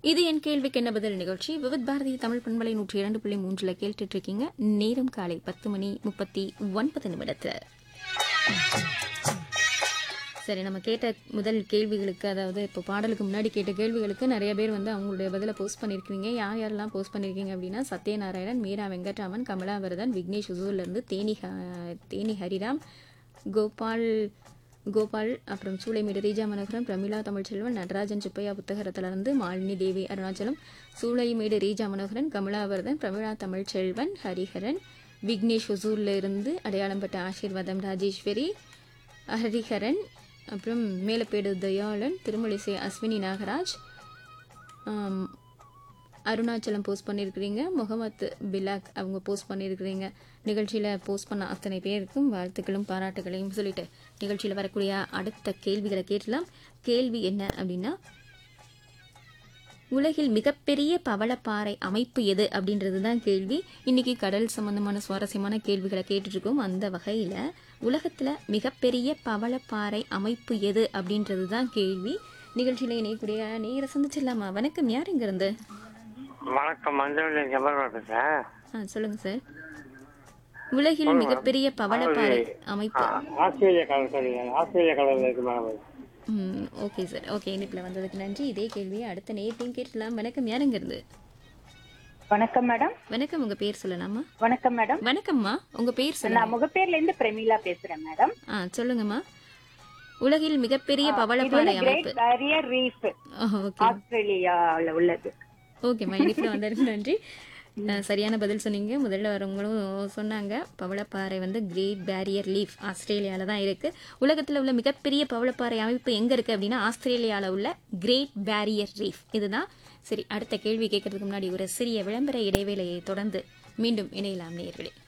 இது என் கேள்விக்கு என்ன பதில் நிகழ்ச்சி விவித் பாரதி தமிழ் பண்பலை நூற்றி இரண்டு புள்ளி மூன்றுல கேட்டுட்டு இருக்கீங்க நேரம் காலை பத்து மணி முப்பத்தி ஒன்பது நிமிடத்துல சரி நம்ம கேட்ட முதல் கேள்விகளுக்கு அதாவது இப்போ பாடலுக்கு முன்னாடி கேட்ட கேள்விகளுக்கு நிறைய பேர் வந்து அவங்களுடைய பதிலை போஸ்ட் பண்ணியிருக்கீங்க யார் யாரெல்லாம் போஸ்ட் பண்ணியிருக்கீங்க அப்படின்னா சத்யநாராயணன் மீரா வெங்கட்ராமன் கமலாவரதன் விக்னேஷ் உசூர்லேருந்து தேனி ஹ- தேனி ஹரிராம் கோபால் கோபால் அப்புறம் சூளைமேடு ரீஜா மனோகரன் பிரமிளா தமிழ்ச்செல்வன் நடராஜன் சுப்பையா புத்தகரத்திலிருந்து மாலினி தேவி அருணாச்சலம் சூளைமேடு ரீஜா மனோகரன் கமலாவர்தன் பிரமிளா தமிழ்ச்செல்வன் ஹரிஹரன் விக்னேஷ் ஒசூர்ல இருந்து அடையாளம் பெற்ற ஆசீர்வாதம் ராஜேஸ்வரி ஹரிஹரன் அப்புறம் மேலப்பேடு தயாளன் திருமலிசை அஸ்வினி நாகராஜ் ஆம், அருணாச்சலம் போஸ்ட் பண்ணியிருக்கிறீங்க முகமது பிலாக் அவங்க போஸ்ட் பண்ணியிருக்கிறீங்க நிகழ்ச்சியில் போஸ்ட் பண்ண அத்தனை பேருக்கும் வாழ்த்துக்களும் பாராட்டுகளையும் சொல்லிட்டு நிகழ்ச்சியில் வரக்கூடிய அடுத்த கேள்விகளை கேட்கலாம் கேள்வி என்ன அப்படின்னா உலகில் மிகப்பெரிய பவளப்பாறை அமைப்பு எது அப்படின்றது தான் கேள்வி இன்னைக்கு கடல் சம்பந்தமான சுவாரஸ்யமான கேள்விகளை கேட்டுட்டு இருக்கோம் அந்த வகையில் உலகத்தில் மிகப்பெரிய பவளப்பாறை அமைப்பு எது அப்படின்றது தான் கேள்வி நிகழ்ச்சியில் இணையக்கூடிய நேர சந்திச்சிடலாமா வணக்கம் யார் இருந்து வணக்கம் மஞ்சள் ஜம்பர் பேசுறேன் ஆ சொல்லுங்க சார் உலகில் மிகப்பெரிய பவளப்பாறை அமைப்பு ஆஸ்திரேலியா கடற்கரை ஆஸ்திரேலியா கடல்ல இருக்கு மேடம் ம் ஓகே சார் ஓகே இனிப்பில் வந்ததுக்கு நன்றி இதே கேள்வியை அடுத்த நேரத்தையும் கேட்கலாம் வணக்கம் யார் இருந்து வணக்கம் மேடம் வணக்கம் உங்க பேர் சொல்லலாமா வணக்கம் மேடம் வணக்கம்மா உங்க பேர் சொல்லுங்க நான் முகப்பேர்ல இருந்து பிரமீளா பேசுறேன் மேடம் ஆ சொல்லுங்கம்மா உலகில் மிகப்பெரிய இது பவளப்பாறை வந்து அமைப்பு கிரேட் பேரியர் ரீஃப் ஓகே ஆஸ்திரேலியால உள்ளது ஓகேம்மா இனிப்பில் வந்ததுக்கு நன்றி ஆ, சரியான பதில் சொன்னீங்க முதல்ல வரவங்களும் சொன்னாங்க பவளப்பாறை வந்து கிரேட் பேரியர் லீஃப் ஆஸ்திரேலியாவில் தான் இருக்கு உலகத்தில் உள்ள மிகப்பெரிய பவளப்பாறை அமைப்பு எங்கே இருக்கு அப்படின்னா ஆஸ்திரேலியாவில் உள்ள கிரேட் பேரியர் ரீஃப் இதுதான் சரி அடுத்த கேள்வி கேட்கறதுக்கு முன்னாடி ஒரு சிறிய விளம்பர இடைவேளையை தொடர்ந்து மீண்டும் இணையலாம் நேயர்களே